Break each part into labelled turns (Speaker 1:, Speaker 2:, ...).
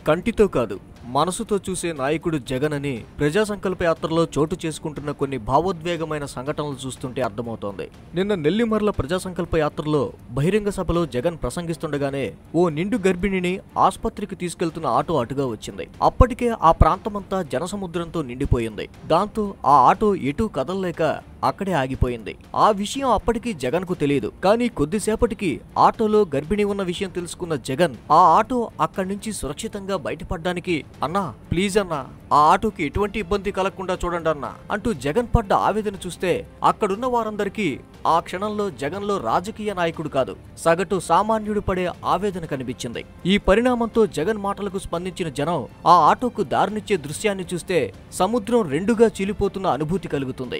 Speaker 1: కంటితో కాదు మనసుతో చూసే నాయకుడు జగన్ అని ప్రజా సంకల్ప యాత్రలో చోటు చేసుకుంటున్న కొన్ని భావోద్వేగమైన సంఘటనలు చూస్తుంటే అర్థమవుతోంది నిన్న నెల్లిమర్ల ప్రజా సంకల్ప యాత్రలో బహిరంగ సభలో జగన్ ప్రసంగిస్తుండగానే ఓ నిండు గర్భిణిని ఆసుపత్రికి తీసుకెళ్తున్న ఆటో అటుగా వచ్చింది అప్పటికే ఆ ప్రాంతమంతా జనసముద్రంతో నిండిపోయింది దాంతో ఆ ఆటో ఎటూ కదలలేక అక్కడే ఆగిపోయింది ఆ విషయం అప్పటికి జగన్ కు తెలియదు కానీ కొద్దిసేపటికి ఆటోలో గర్భిణి ఉన్న విషయం తెలుసుకున్న జగన్ ఆ ఆటో అక్కడి నుంచి సురక్షితంగా బయటపడడానికి అన్నా ప్లీజ్ అన్నా ఆ ఆటోకి ఎటువంటి ఇబ్బంది కలగకుండా చూడండి అన్నా అంటూ జగన్ పడ్డ ఆవేదన చూస్తే అక్కడున్న వారందరికీ ఆ క్షణంలో జగన్లో రాజకీయ నాయకుడు కాదు సగటు సామాన్యుడు పడే ఆవేదన కనిపించింది ఈ పరిణామంతో జగన్ మాటలకు స్పందించిన జనం ఆ ఆటోకు దారినిచ్చే దృశ్యాన్ని చూస్తే సముద్రం రెండుగా చీలిపోతున్న అనుభూతి కలుగుతుంది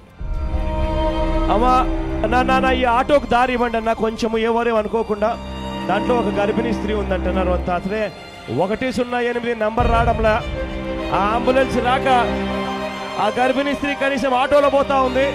Speaker 2: అమ్మా నా నాన్న ఈ ఆటోకి దారి ఇవ్వండి అన్న కొంచెము ఎవరేం అనుకోకుండా దాంట్లో ఒక గర్భిణీ స్త్రీ ఉందంటున్నారు అంత అసలే ఒకటి సున్నా ఎనిమిది నంబర్ రావడంలా ఆ అంబులెన్స్ రాక ఆ గర్భిణీ స్త్రీ కనీసం ఆటోలో పోతా ఉంది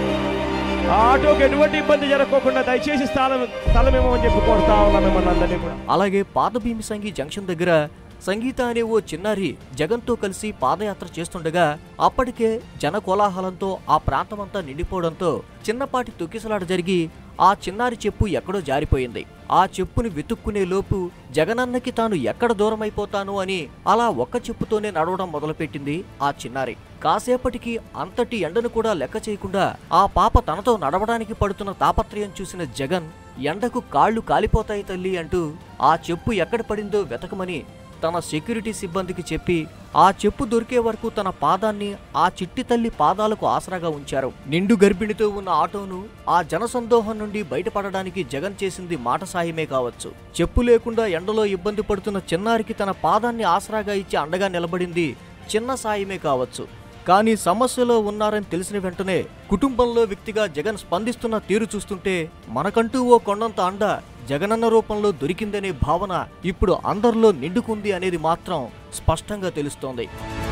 Speaker 2: ఆ ఆటోకి ఎటువంటి ఇబ్బంది జరగకోకుండా దయచేసి స్థలం స్థలం ఇవ్వమని చెప్పి కోరుతా ఉన్నాం మిమ్మల్ని అందరినీ కూడా
Speaker 1: అలాగే పాత భీమిసంగి జంక్షన్ దగ్గర సంగీత అనే ఓ చిన్నారి జగన్తో కలిసి పాదయాత్ర చేస్తుండగా అప్పటికే జన కోలాహలంతో ఆ ప్రాంతమంతా నిండిపోవడంతో చిన్నపాటి తొక్కిసలాట జరిగి ఆ చిన్నారి చెప్పు ఎక్కడో జారిపోయింది ఆ చెప్పుని వెతుక్కునే లోపు జగనన్నకి తాను ఎక్కడ దూరమైపోతాను అని అలా ఒక్క చెప్పుతోనే నడవడం మొదలుపెట్టింది ఆ చిన్నారి కాసేపటికి అంతటి ఎండను కూడా లెక్క చేయకుండా ఆ పాప తనతో నడవడానికి పడుతున్న తాపత్రయం చూసిన జగన్ ఎండకు కాళ్ళు కాలిపోతాయి తల్లి అంటూ ఆ చెప్పు ఎక్కడ పడిందో వెతకమని తన సెక్యూరిటీ సిబ్బందికి చెప్పి ఆ చెప్పు దొరికే వరకు తన పాదాన్ని ఆ చిట్టి తల్లి పాదాలకు ఆసరాగా ఉంచారు నిండు గర్భిణితో ఉన్న ఆటోను ఆ జనసందోహం నుండి బయటపడడానికి జగన్ చేసింది మాట సాయమే కావచ్చు చెప్పు లేకుండా ఎండలో ఇబ్బంది పడుతున్న చిన్నారికి తన పాదాన్ని ఆసరాగా ఇచ్చి అండగా నిలబడింది చిన్న సాయమే కావచ్చు కానీ సమస్యలో ఉన్నారని తెలిసిన వెంటనే కుటుంబంలో వ్యక్తిగా జగన్ స్పందిస్తున్న తీరు చూస్తుంటే మనకంటూ ఓ కొండంత అండ జగనన్న రూపంలో దొరికిందనే భావన ఇప్పుడు అందరిలో నిండుకుంది అనేది మాత్రం స్పష్టంగా తెలుస్తోంది